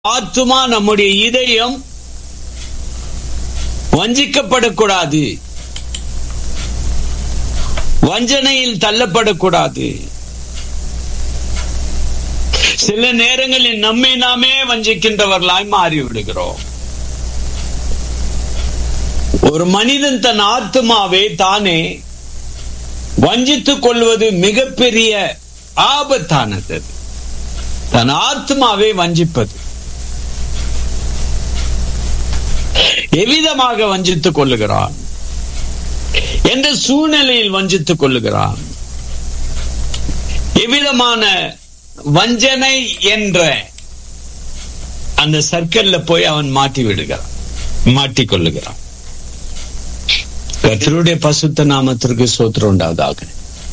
ஆத்துமா நம்முடைய இதயம் வஞ்சிக்கப்படக்கூடாது வஞ்சனையில் தள்ளப்படக்கூடாது சில நேரங்களில் நம்மை நாமே வஞ்சிக்கின்றவர்களாய் மாறிவிடுகிறோம் ஒரு மனிதன் தன் ஆத்மாவை தானே வஞ்சித்துக் கொள்வது மிகப்பெரிய ஆபத்தானது தன் ஆத்மாவை வஞ்சிப்பது எவ்விதமாக வஞ்சித்துக் கொள்ளுகிறான் என்ற சூழ்நிலையில் வஞ்சித்துக் கொள்ளுகிறான் எவ்விதமான வஞ்சனை என்ற அந்த சர்க்கிள்ல போய் அவன் மாட்டி விடுகிறான் மாட்டிக்கொள்ளுகிறான் கர்த்தருடைய பசுத்த நாமத்திற்கு சோத்திரம் உண்டாவதாக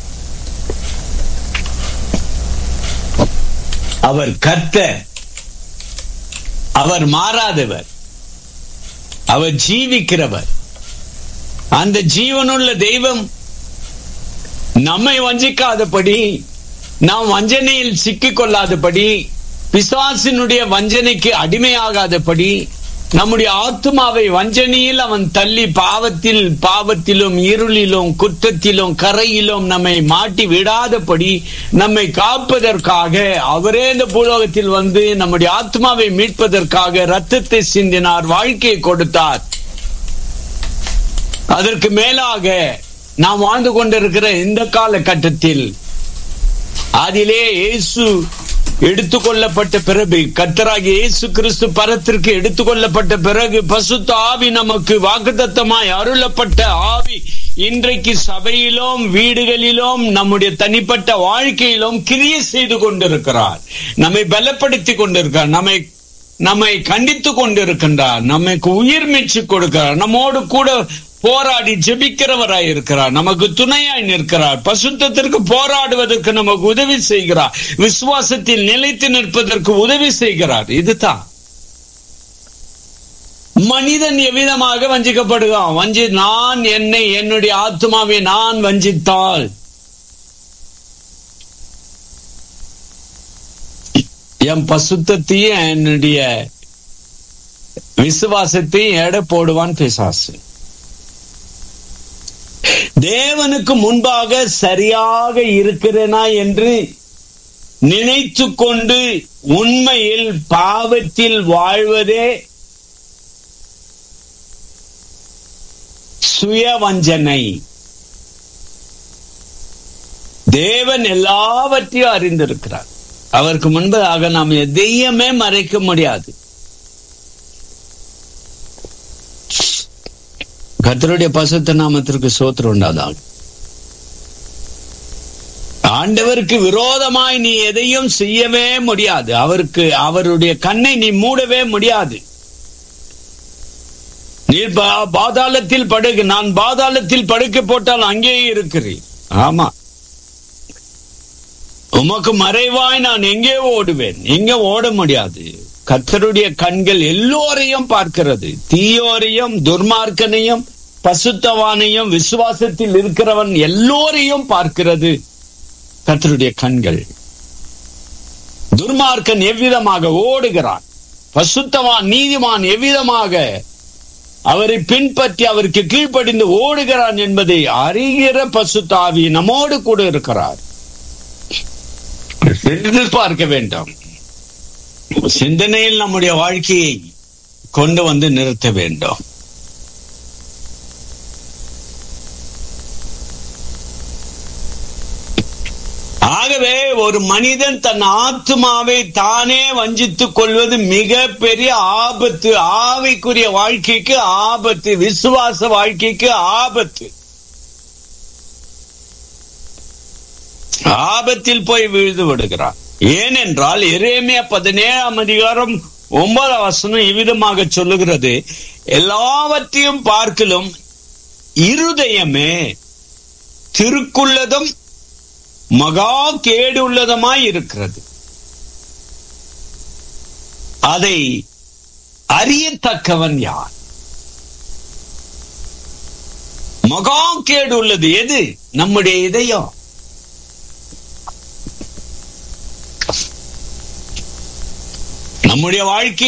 அவர் கர்த்தர் அவர் மாறாதவர் அவர் ஜீவிக்கிறவர் அந்த ஜீவனுள்ள தெய்வம் நம்மை வஞ்சிக்காதபடி நாம் வஞ்சனையில் சிக்கிக் கொள்ளாதபடி பிசாசினுடைய வஞ்சனைக்கு அடிமையாகாதபடி நம்முடைய ஆத்மாவை வஞ்சனையில் அவன் தள்ளி பாவத்தில் பாவத்திலும் இருளிலும் குற்றத்திலும் கரையிலும் நம்மை மாட்டி விடாதபடி நம்மை காப்பதற்காக அவரே இந்த பூலோகத்தில் வந்து நம்முடைய ஆத்மாவை மீட்பதற்காக ரத்தத்தை சிந்தினார் வாழ்க்கையை கொடுத்தார் அதற்கு மேலாக நாம் வாழ்ந்து கொண்டிருக்கிற இந்த காலகட்டத்தில் அதிலே இயேசு எடுத்துக்கொள்ளப்பட்ட பிறகு கத்தராகி இயேசு கிறிஸ்து பரத்திற்கு எடுத்துக்கொள்ளப்பட்ட பிறகு பசுத்த ஆவி நமக்கு வாக்குத்தத்தமாய் அருளப்பட்ட ஆவி இன்றைக்கு சபையிலும் வீடுகளிலும் நம்முடைய தனிப்பட்ட வாழ்க்கையிலும் கிரிய செய்து கொண்டிருக்கிறார் நம்மை பலப்படுத்தி கொண்டிருக்கிறார் நம்மை நம்மை கண்டித்து கொண்டிருக்கின்றார் நமக்கு உயிர் மெச்சு கொடுக்கிறார் நம்மோடு கூட போராடி ஜெபிக்கிறவராய் இருக்கிறார் நமக்கு துணையாய் நிற்கிறார் பசுத்தத்திற்கு போராடுவதற்கு நமக்கு உதவி செய்கிறார் விசுவாசத்தில் நிலைத்து நிற்பதற்கு உதவி செய்கிறார் இதுதான் மனிதன் எவ்விதமாக வஞ்சிக்கப்படுகிறான் வஞ்சி நான் என்னை என்னுடைய ஆத்மாவை நான் வஞ்சித்தால் என் பசுத்தத்தையும் என்னுடைய விசுவாசத்தையும் எடை போடுவான் பிசாசு தேவனுக்கு முன்பாக சரியாக இருக்கிறேனா என்று நினைத்து கொண்டு உண்மையில் பாவத்தில் வாழ்வதே சுயவஞ்சனை தேவன் எல்லாவற்றையும் அறிந்திருக்கிறார் அவருக்கு முன்பதாக நாம் எதையுமே மறைக்க முடியாது கத்தருடைய பசுத்த நாமத்திற்கு சோத்திரம் உண்டாதாக ஆண்டவருக்கு விரோதமாய் நீ எதையும் செய்யவே முடியாது அவருக்கு அவருடைய கண்ணை நீ மூடவே முடியாது நீ பாதாளத்தில் படுக்கு நான் பாதாளத்தில் படுக்க போட்டால் அங்கேயே இருக்கிறேன் ஆமா உமக்கு மறைவாய் நான் எங்கே ஓடுவேன் எங்க ஓட முடியாது கத்தருடைய கண்கள் எல்லோரையும் பார்க்கிறது தீயோரையும் துர்மார்க்கனையும் பசுத்தவானையும் விசுவாசத்தில் இருக்கிறவன் எல்லோரையும் பார்க்கிறது கத்தருடைய கண்கள் துர்மார்க்கன் எவ்விதமாக ஓடுகிறான் பசுத்தவான் நீதிமான் எவ்விதமாக அவரை பின்பற்றி அவருக்கு கீழ்ப்படிந்து ஓடுகிறான் என்பதை அறிகிற பசுத்தாவி நம்மோடு கூட இருக்கிறார் பார்க்க வேண்டாம் சிந்தனையில் நம்முடைய வாழ்க்கையை கொண்டு வந்து நிறுத்த வேண்டும் ஆகவே ஒரு மனிதன் தன் ஆத்மாவை தானே வஞ்சித்துக் கொள்வது மிக பெரிய ஆபத்து ஆவைக்குரிய வாழ்க்கைக்கு ஆபத்து விசுவாச வாழ்க்கைக்கு ஆபத்து ஆபத்தில் போய் விழுந்து விடுகிறான் ஏனென்றால் எரேமியா பதினேழாம் அதிகாரம் ஒன்பதாம் வசனம் இவ்விதமாக சொல்லுகிறது எல்லாவற்றையும் பார்க்கலும் இருதயமே திருக்குள்ளதும் மகா கேடு உள்ளதுமாய் இருக்கிறது அதை அறியத்தக்கவன் யார் மகா கேடு உள்ளது எது நம்முடைய இதயம் நம்முடைய வாழ்க்கை